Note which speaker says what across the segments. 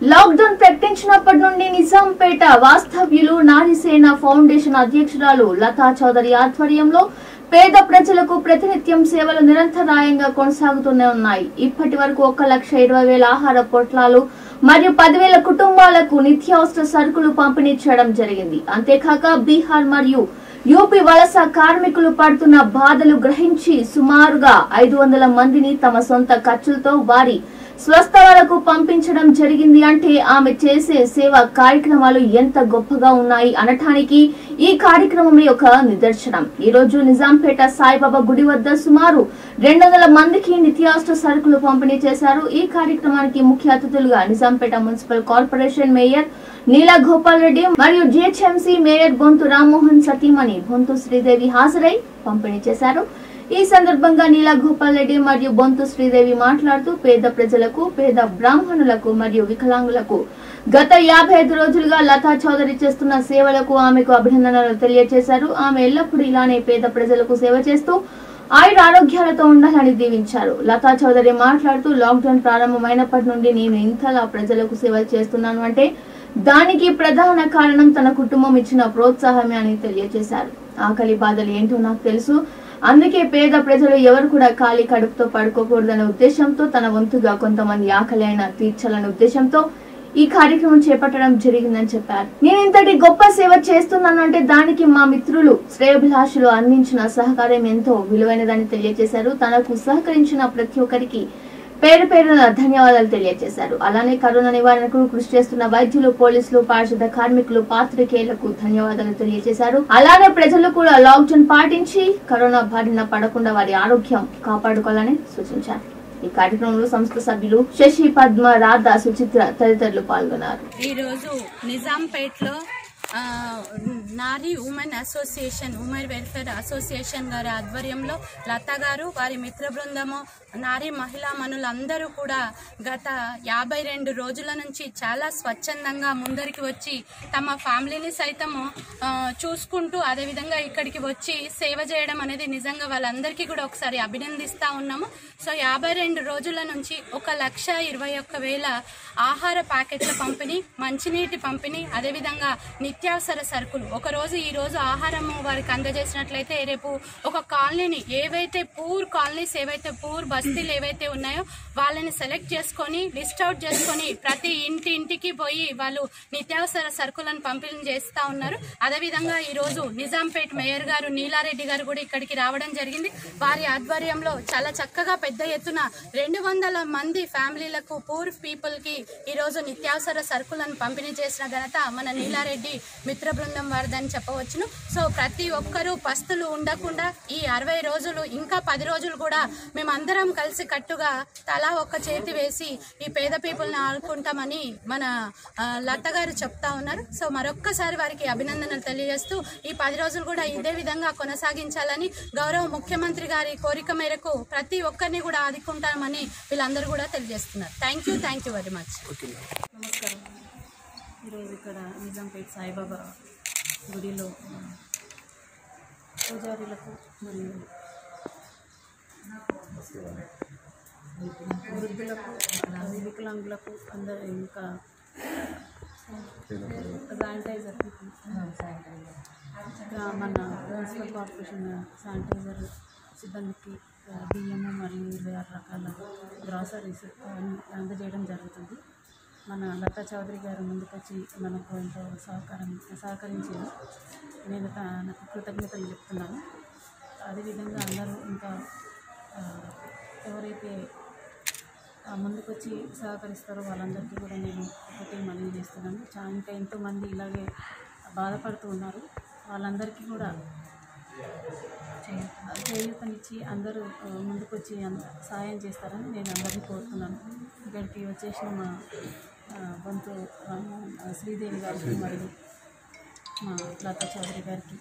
Speaker 1: lockdown ప్రకటించినప్పటి నుండి నిజాంపేట వాస్తవ్యులు నారీసేన foundation అధ్యక్షురాలు లతా చౌదరి ఆధ్వర్యంలో పేద ప్రజలకు ప్రతినిత్యం సేవలు నిరంతరాయంగా కొనసాగుతూనే ఉన్నాయి ఇప్పటి వరకు ఒక లక్ష ఇరవై వేల ఆహార పొట్లాలు మరియు పదివేల కుటుంబాలకు నిత్యావసర సరుకులు పంపిణీ చేయడం జరిగింది అంతేకాక బీహార్ మరియు యూపీ వలస కార్మికులు పడుతున్న బాధలు గ్రహించి సుమారుగా ఐదు వందల మందిని తమ సొంత ఖర్చులతో వారి స్వస్థలాలకు పంపించడం జరిగింది అంటే ఆమె చేసే సేవా కార్యక్రమాలు ఎంత గొప్పగా ఉన్నాయి అనటానికి ఈ కార్యక్రమం యొక్క నిదర్శనం ఈ రోజు నిజాంపేట సాయిబాబా గుడి వద్ద సుమారు రెండు వందల మందికి నిత్యావసర సరుకులు పంపిణీ చేశారు ఈ కార్యక్రమానికి ముఖ్య అతిథులుగా Nizampet municipal corporation mayor Neela Gopal Reddy మరియు జిహెచ్ఎంసీ మేయర్ బొంతు రామ్మోహన్ సతీమణి బొంతు శ్రీదేవి హాజరై పంపిణీ చేశారు ఈ సందర్భంగా నీలా గోపాల్ రెడ్డి మరియు బొంతు శ్రీదేవి మాట్లాడుతూ పేద ప్రజలకు పేద బ్రాహ్మణులకు మరియు వికలాంగులకు గత యాభై ఐదు రోజులుగా లతా చౌదరి చేస్తున్న సేవలకు ఆమెకు అభినందనలు తెలియజేశారు ఆమె ఎల్లప్పుడూ ఇలానే పేద ప్రజలకు సేవ చేస్తూ ఆయుర ఆరోగ్యాలతో ఉండాలని దీవించారు లతా చౌదరి మాట్లాడుతూ లాక్డౌన్ ప్రారంభమైనప్పటి నుండి నేను ఇంతలా ప్రజలకు సేవలు చేస్తున్నాను అంటే దానికి ప్రధాన కారణం తన కుటుంబం ఇచ్చిన ప్రోత్సాహమే అని తెలియజేశారు ఆకలి బాధలు ఏంటో నాకు తెలుసు అందుకే పేద ప్రజలు ఎవరు కూడా ఖాళీ కడుపుతో పడుకోకూడదనే ఉద్దేశంతో తన వంతుగా కొంతమంది ఆకలి అయినా తీర్చాలనే ఉద్దేశంతో ఈ కార్యక్రమం చేపట్టడం జరిగిందని చెప్పారు నేను ఇంతటి గొప్ప సేవ చేస్తున్నాను అంటే దానికి మా మిత్రులు శ్రేయభిలాషులు అందించిన సహకారం ఎంతో విలువైనదని తెలియజేశారు తనకు సహకరించిన ప్రతి ఒక్కరికి పేరు పేరున ధన్యవాదాలు తెలియజేశారు అలానే కరోనా నివారణకు కృషి చేస్తున్న వైద్యులు పోలీసులు పారిశుద్ధ కార్మికులు పాత్రికేయులకు ధన్యవాదాలు తెలియజేశారు అలానే ప్రజలు కూడా లాక్డౌన్ పాటించి కరోనా బారిన పడకుండా వారి ఆరోగ్యం కాపాడుకోవాలని సూచించారు ఈ కార్యక్రమంలో సంస్థ సభ్యులు శశి పద్మ రాధా సుచిత్ర తదితరులు పాల్గొన్నారు
Speaker 2: ఈరోజు నిజాంపేట్లో ఆ, Nari women association women welfare association గారి ఆధ్వర్యంలో లత గారు వారి మిత్ర బృందము నారీ మహిళా మనులందరూ కూడా గత యాభై రెండు రోజుల నుంచి చాలా స్వచ్ఛందంగా ముందరికి వచ్చి తమ ఫ్యామిలీని సైతము ఆ, చూసుకుంటూ అదేవిధంగా ఇక్కడికి వచ్చి సేవ చేయడం అనేది నిజంగా వాళ్ళందరికీ కూడా ఒకసారి అభినందిస్తా ఉన్నాము సో యాభై రెండు రోజుల నుంచి ఒక లక్ష ఇరవై ఒక్క వేల ఆహార ప్యాకెట్ల పంపిణీ మంచినీటి పంపిణీ అదేవిధంగా నిత్యావసర సరుకులు ఒక రోజు ఈ రోజు ఆహారము వారికి అందజేసినట్లయితే రేపు ఒక కాలనీని ఏవైతే పూర్ కాలనీస్ ఏవైతే పూర్ బస్తీలు ఏవైతే ఉన్నాయో వాళ్ళని సెలెక్ట్ చేసుకొని లిస్ట్ అవుట్ చేసుకొని ప్రతి ఇంటి ఇంటికి పోయి వాళ్ళు నిత్యావసర సరుకులను పంపిణీ చేస్తా ఉన్నారు అదేవిధంగా ఈ రోజు నిజాంపేట్ మేయర్ గారు నీలారెడ్డి గారు కూడా ఇక్కడికి రావడం జరిగింది వారి ఆధ్వర్యంలో చాలా చక్కగా పెద్ద ఎత్తున రెండు వందల మంది ఫ్యామిలీలకు పూర్ పీపుల్ కి ఈ రోజు నిత్యావసర సరుకులను పంపిణీ చేసిన ఘనత మన నీలారెడ్డి మిత్ర బృందం వారిదని చెప్పవచ్చును సో ప్రతి ఒక్కరూ పస్తులు ఉండకుండా ఈ అరవై రోజులు ఇంకా పది రోజులు కూడా మేమందరం కలిసి కట్టుగా తలా ఒక్క చేతి వేసి ఈ పేద పీపుల్ని ఆడుకుంటామని మన ఆ, లత గారు చెప్తా ఉన్నారు సో మరొక్కసారి వారికి అభినందనలు తెలియజేస్తూ ఈ పది రోజులు కూడా ఇదే విధంగా కొనసాగించాలని గౌరవ ముఖ్యమంత్రి గారి కోరిక మేరకు ప్రతి ఒక్కరిని కూడా ఆదుకుంటామని వీళ్ళందరూ కూడా తెలియజేస్తున్నారు thank you thank you very much
Speaker 3: నమస్కారం ఈరోజు ఇక్కడ నిజాంపేట్ సాయిబాబా గుడిలో ఆ, పూజారులకు మరియు వృద్ధులకు ఆ, వికలాంగులకు అందరు ఇంకా శానిటైజర్ ఇంకా మన మున్సిపల్ కార్పొరేషన్ శానిటైజర్ సిబ్బందికి ఆ, బియ్యము మరియు ఇరవై ఆరు రకాల గ్రాసరీస్ అందజేయడం జరుగుతుంది మన లతా చౌదరి గారు ముందుకొచ్చి మనకు ఎంతో సహకారం సహకరించారు నేను తనకు కృతజ్ఞతలు చెప్తున్నాను అదేవిధంగా అందరూ ఇంకా ఆ, ఎవరైతే ఆ, ముందుకొచ్చి సహకరిస్తారో వాళ్ళందరికీ కూడా నేను ఒకటి మనవి చేస్తున్నాను చా ఇంకా ఎంతోమంది ఇలాగే బాధపడుతూ ఉన్నారు వాళ్ళందరికీ కూడా చేయూతనిచ్చి అందరూ ఆ, ముందుకొచ్చి అంత సాయం చేస్తారని నేను అందరినీ కోరుతున్నాను ఇక్కడికి వచ్చేసిన మా ఆ, బంతు రామ్మోహన్, ఆ, శ్రీదేవి గారికి మరియు మా లతా చౌదరి గారికి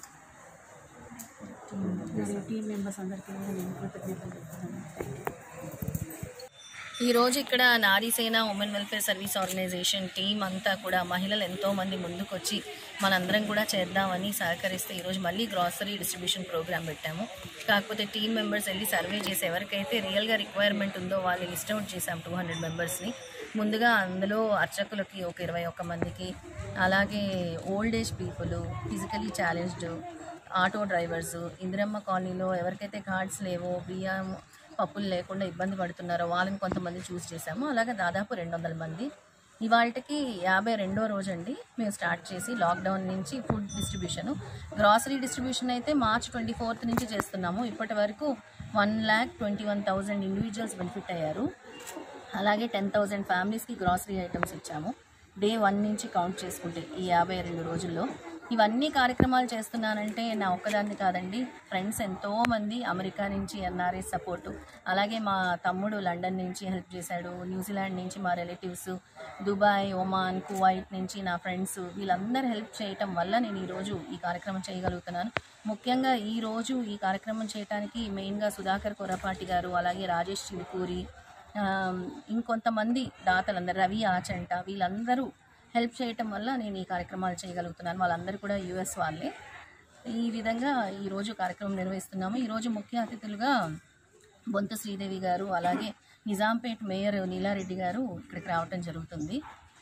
Speaker 3: మరియు టీం మెంబర్స్ అందరికీ కూడా నేను కృతజ్ఞతలు చెప్తున్నాను థ్యాంక్ యూ
Speaker 4: ఈ రోజు ఇక్కడ Narisena women welfare service organisation team అంతా కూడా మహిళలు ఎంతో మంది ముందుకొచ్చి మనందరం కూడా చేద్దామని సహకరిస్తే ఈరోజు మళ్ళీ గ్రాసరీ డిస్ట్రిబ్యూషన్ ప్రోగ్రామ్ పెట్టాము కాకపోతే టీం మెంబర్స్ వెళ్ళి సర్వే చేసి ఎవరికైతే రియల్గా రిక్వైర్మెంట్ ఉందో వాళ్ళు లిస్ట్ అవుట్ చేసాం టూ హండ్రెడ్ మెంబర్స్ని ముందుగా అందులో అర్చకులకి ఒక ఇరవై ఒక్క మందికి అలాగే old age people physically challenged auto drivers Indiramma కాలనీలో ఎవరికైతే కార్డ్స్ లేవో బియ్యం పప్పులు లేకుండా ఇబ్బంది పడుతున్నారో వాళ్ళని కొంతమంది చూస్ చేశాము అలాగే దాదాపు రెండు వందల మంది ఇవాళకి యాభై రెండో రోజు అండి మేము స్టార్ట్ చేసి లాక్డౌన్ నుంచి ఫుడ్ డిస్ట్రిబ్యూషన్ గ్రాసరీ డిస్ట్రిబ్యూషన్ అయితే మార్చ్ ట్వంటీ ఫోర్త్ నుంచి చేస్తున్నాము ఇప్పటి వరకు one lakh twenty one thousand individuals benefit అయ్యారు అలాగే టెన్ థౌజండ్ ఫ్యామిలీస్కి గ్రాసరీ ఐటమ్స్ ఇచ్చాము డే వన్ నుంచి కౌంట్ చేసుకుంటే ఈ యాభై రెండు రోజుల్లో ఇవన్నీ కార్యక్రమాలు చేస్తున్నానంటే నా ఒక్కదాన్ని కాదండి ఫ్రెండ్స్ ఎంతోమంది అమెరికా నుంచి ఎన్ఆర్ఐ సపోర్టు అలాగే మా తమ్ముడు లండన్ నుంచి హెల్ప్ చేశాడు న్యూజిలాండ్ నుంచి మా రిలేటివ్స్ దుబాయ్ ఒమాన్ కువైట్ నుంచి నా ఫ్రెండ్స్ వీళ్ళందరూ హెల్ప్ చేయటం వల్ల నేను ఈరోజు ఈ కార్యక్రమం చేయగలుగుతున్నాను ముఖ్యంగా ఈ రోజు ఈ కార్యక్రమం చేయడానికి మెయిన్గా సుధాకర్ కొరపాటి గారు అలాగే రాజేష్ చిలుకూరి ఆ, ఇంకొంతమంది దాతలందరూ రవి ఆచంట వీళ్ళందరూ హెల్ప్ చేయటం వల్ల నేను ఈ కార్యక్రమాలు చేయగలుగుతున్నాను వాళ్ళందరూ కూడా యుఎస్ వాళ్ళే ఈ విధంగా ఈరోజు కార్యక్రమం నిర్వహిస్తున్నాము ఈరోజు ముఖ్య అతిథులుగా బొంత శ్రీదేవి గారు అలాగే నిజాంపేట్ మేయర్ నీలారెడ్డి గారు ఇక్కడికి రావటం జరుగుతుంది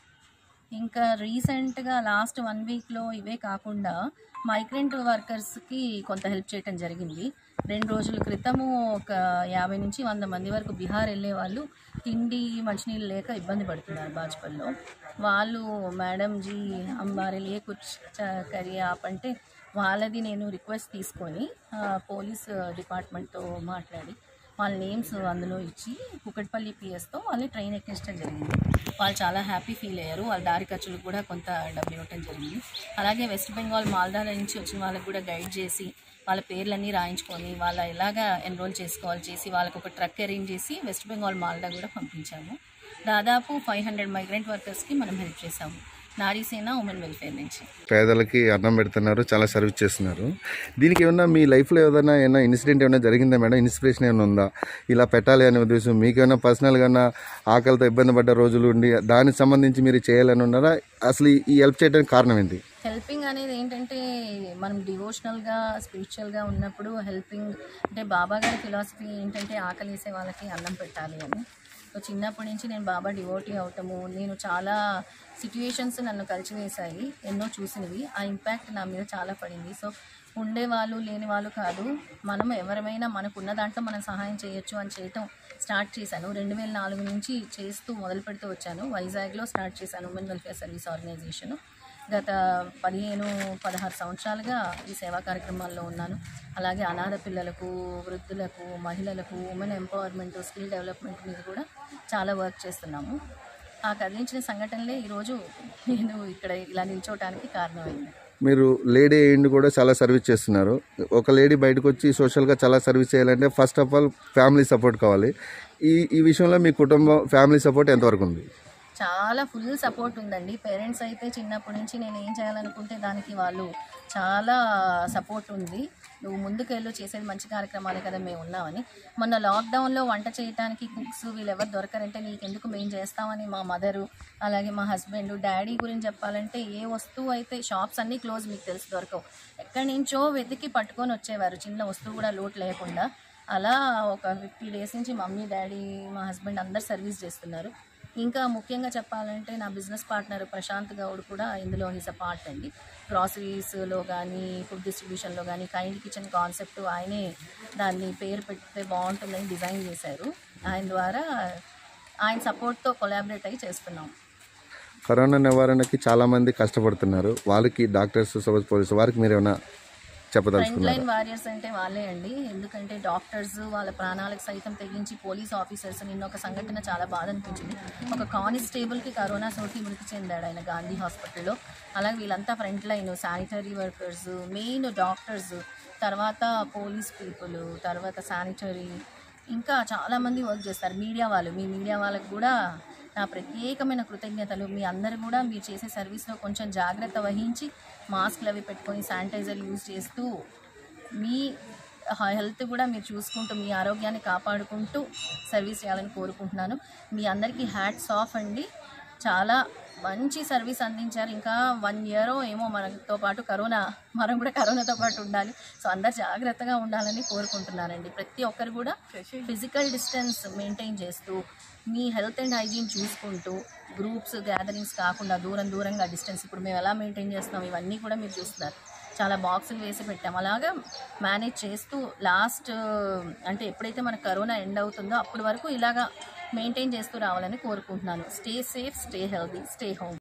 Speaker 4: ఇంకా రీసెంట్గా లాస్ట్ వన్ వీక్లో ఇవే కాకుండా మైగ్రెంట్ వర్కర్స్కి కొంత హెల్ప్ చేయటం జరిగింది రెండు రోజుల క్రితము ఒక యాభై నుంచి వంద మంది వరకు బీహార్ వెళ్ళే వాళ్ళు తిండి మంచినీళ్ళు లేక ఇబ్బంది పడుతున్నారు బాజ్పల్లో వాళ్ళు మేడం జీ అమ్మారే లే కుచ్ చ- కరీ ఆప్ అంటే వాళ్ళది నేను రిక్వెస్ట్ తీసుకొని ఆ, పోలీస్ డిపార్ట్మెంట్తో మాట్లాడి వాళ్ళ నేమ్స్ అందులో ఇచ్చి కుకట్పల్లి పిఎస్తో వాళ్ళని ట్రైన్ ఎక్కించడం జరిగింది వాళ్ళు చాలా హ్యాపీ ఫీల్ అయ్యారు వాళ్ళ దారి ఖర్చులకు కూడా కొంత డబ్బు ఇవ్వటం జరిగింది అలాగే వెస్ట్ బెంగాల్ మాల్దాల నుంచి వచ్చిన వాళ్ళకి కూడా గైడ్ చేసి వాళ్ళ పేర్లన్నీ రాయించుకొని వాళ్ళ ఎలాగా ఎన్రోల్ చేసుకోవాలి చేసి వాళ్ళకి ఒక ట్రక్ అరేంజ్ చేసి వెస్ట్ బెంగాల్ మాల్దా కూడా పంపించాము దాదాపు ఫైవ్ హండ్రెడ్ మైగ్రెంట్ వర్కర్స్కి మనం హెల్ప్ చేసాము నారీసేన ఉమెన్ వెల్ఫేర్ నుంచి
Speaker 5: పేదలకి అన్నం పెడుతున్నారు చాలా సర్వీస్ చేస్తున్నారు దీనికి ఏమన్నా మీ లైఫ్లో ఏదైనా ఏమైనా ఇన్సిడెంట్ ఏమైనా జరిగిందా మేడం ఇన్స్పిరేషన్ ఏమైనా ఉందా ఇలా పెట్టాలి అనే ఉద్దేశం మీకు ఏమైనా పర్సనల్గా ఆకలితో ఇబ్బంది పడ్డ రోజులు ఉండి దానికి సంబంధించి మీరు చేయాలని ఉన్నారా అసలు ఈ- ఈ హెల్ప్ చేయడానికి కారణం ఏంటి
Speaker 4: హెల్పింగ్ అనేది ఏంటంటే మనం డివోషనల్గా స్పిరిచువల్గా ఉన్నప్పుడు హెల్పింగ్ అంటే బాబా గారి ఫిలాసఫీ ఏంటంటే ఆకలేసే వాళ్ళకి అన్నం పెట్టాలి అని సో చిన్నప్పటి నుంచి నేను బాబా డివోటీ అవటము నేను చాలా సిట్యుయేషన్స్ నన్ను కలిచివేశాయి ఎన్నో చూసినవి ఆ ఇంపాక్ట్ నా మీద చాలా పడింది సో ఉండేవాళ్ళు లేని వాళ్ళు కాదు మనం ఎవరమైనా మనకున్న దాంట్లో మనం సహాయం చేయొచ్చు అని చేయటం స్టార్ట్ చేశాను రెండు వేల నాలుగు నుంచి చేస్తూ మొదలు పెడుతూ వచ్చాను వైజాగ్లో స్టార్ట్ చేశాను ఉమెన్ వెల్ఫేర్ సర్వీస్ ఆర్గనైజేషన్ గత పదిహేను పదహారు సంవత్సరాలుగా ఈ సేవా కార్యక్రమాల్లో ఉన్నాను అలాగే అనాథ పిల్లలకు వృద్ధులకు మహిళలకు ఉమెన్ ఎంపవర్మెంట్ స్కిల్ డెవలప్మెంట్ మీద కూడా చాలా వర్క్ చేస్తున్నాము ఆ కదిలించిన సంఘటనలే ఈరోజు నేను ఇక్కడ ఇలా నిల్చోవటానికి కారణమైంది
Speaker 5: మీరు లేడీ అయ్యిండి కూడా చాలా సర్వీస్ చేస్తున్నారు ఒక లేడీ బయటకు వచ్చి సోషల్గా చాలా సర్వీస్ చేయాలంటే first of all family support కావాలి ఈ ఈ విషయంలో మీ కుటుంబం ఫ్యామిలీ సపోర్ట్ ఎంతవరకు ఉంది
Speaker 4: చాలా ఫుల్ సపోర్ట్ ఉందండి పేరెంట్స్ అయితే చిన్నప్పటి నుంచి నేను ఏం చేయాలనుకుంటే దానికి వాళ్ళు చాలా సపోర్ట్ ఉంది నువ్వు ముందుకెళ్ళు చేసేది మంచి కార్యక్రమాలే కదా మేము ఉన్నామని మొన్న లాక్డౌన్లో వంట చేయడానికి కుక్స్ వీళ్ళెవరు దొరకరంటే నీకెందుకు మేము చేస్తామని మా మదరు అలాగే మా హస్బెండ్ డాడీ గురించి చెప్పాలంటే ఏ వస్తువు అయితే షాప్స్ అన్నీ క్లోజ్ మీకు తెలుసు దొరకవు ఎక్కడి నుంచో వెతికి పట్టుకొని వచ్చేవారు చిన్న వస్తువు కూడా లోటు లేకుండా అలా ఒక ఫిఫ్టీ డేస్ నుంచి మమ్మీ డాడీ మా హస్బెండ్ అందరు సర్వీస్ చేస్తున్నారు ఇంకా ముఖ్యంగా చెప్పాలంటే నా బిజినెస్ పార్ట్నర్ ప్రశాంత్ గౌడ్ కూడా ఇందులో హిస్ అ పార్ట్ అండి గ్రాసరీస్లో కానీ ఫుడ్ డిస్ట్రిబ్యూషన్లో కానీ కైండ్ కిచెన్ కాన్సెప్ట్ ఆయనే దాన్ని పేరు పెడితే బాగుంటుందని డిజైన్ చేశారు ఆయన ద్వారా ఆయన సపోర్ట్తో కొలాబరేట్ అయ్యి చేస్తున్నాం
Speaker 5: కరోనా నివారణకి చాలా మంది కష్టపడుతున్నారు వాళ్ళకి డాక్టర్స్ సపోజ్ పోలీసు వారికి మీరు ఏమైనా
Speaker 4: ఫ్రంట్
Speaker 5: చెప్పదలుచుకున్నారు
Speaker 4: లైన్ వారియర్స్ అంటే వాళ్ళే అండి ఎందుకంటే డాక్టర్స్ వాళ్ళ ప్రాణాలకు సైతం తెగించి పోలీస్ ఆఫీసర్స్ నిన్న ఒక సంఘటన చాలా బాధ అనిపించింది ఒక కానిస్టేబుల్ కి కరోనా సోకి మృతి చెందాడు ఆయన గాంధీ హాస్పిటల్లో అలాగే వీళ్ళంతా front line sanitary workers main doctors తర్వాత పోలీస్ పీపుల్ తర్వాత శానిటరీ ఇంకా చాలా మంది వర్క్ చేస్తారు మీడియా వాళ్ళు మీ మీడియా వాళ్ళకు కూడా నా ప్రత్యేకమైన కృతజ్ఞతలు మీ అందరూ కూడా మీరు చేసే సర్వీస్లో కొంచెం జాగ్రత్త వహించి మాస్క్లు అవి పెట్టుకొని శానిటైజర్ యూజ్ చేస్తూ మీ హెల్త్ కూడా మీరు చూసుకుంటూ మీ ఆరోగ్యాన్ని కాపాడుకుంటూ సర్వీస్ చేయాలని కోరుకుంటున్నాను మీ అందరికీ హ్యాట్స్ ఆఫ్ అండి చాలా మంచి సర్వీస్ అందించారు ఇంకా వన్ ఇయర్ ఏమో మనతో పాటు కరోనా మనం కూడా కరోనాతో పాటు ఉండాలి సో అందరు జాగ్రత్తగా ఉండాలని కోరుకుంటున్నానండి ప్రతి ఒక్కరు కూడా ఫిజికల్ డిస్టెన్స్ మెయింటైన్ చేస్తూ మీ హెల్త్ అండ్ హైజీన్ చూసుకుంటూ గ్రూప్స్ గ్యాదరింగ్స్ కాకుండా దూరం దూరంగా డిస్టెన్స్ ఇప్పుడు మేము ఎలా మెయింటైన్ చేస్తున్నాం ఇవన్నీ కూడా మీరు చూస్తున్నారు చాలా బాక్సులు వేసి పెట్టాం అలాగా మేనేజ్ చేస్తూ లాస్ట్ అంటే ఎప్పుడైతే మన కరోనా ఎండ్ అవుతుందో అప్పటి వరకు ఇలాగా మెయింటైన్ చేస్తూ రావాలని కోరుకుంటున్నాను stay safe stay healthy stay home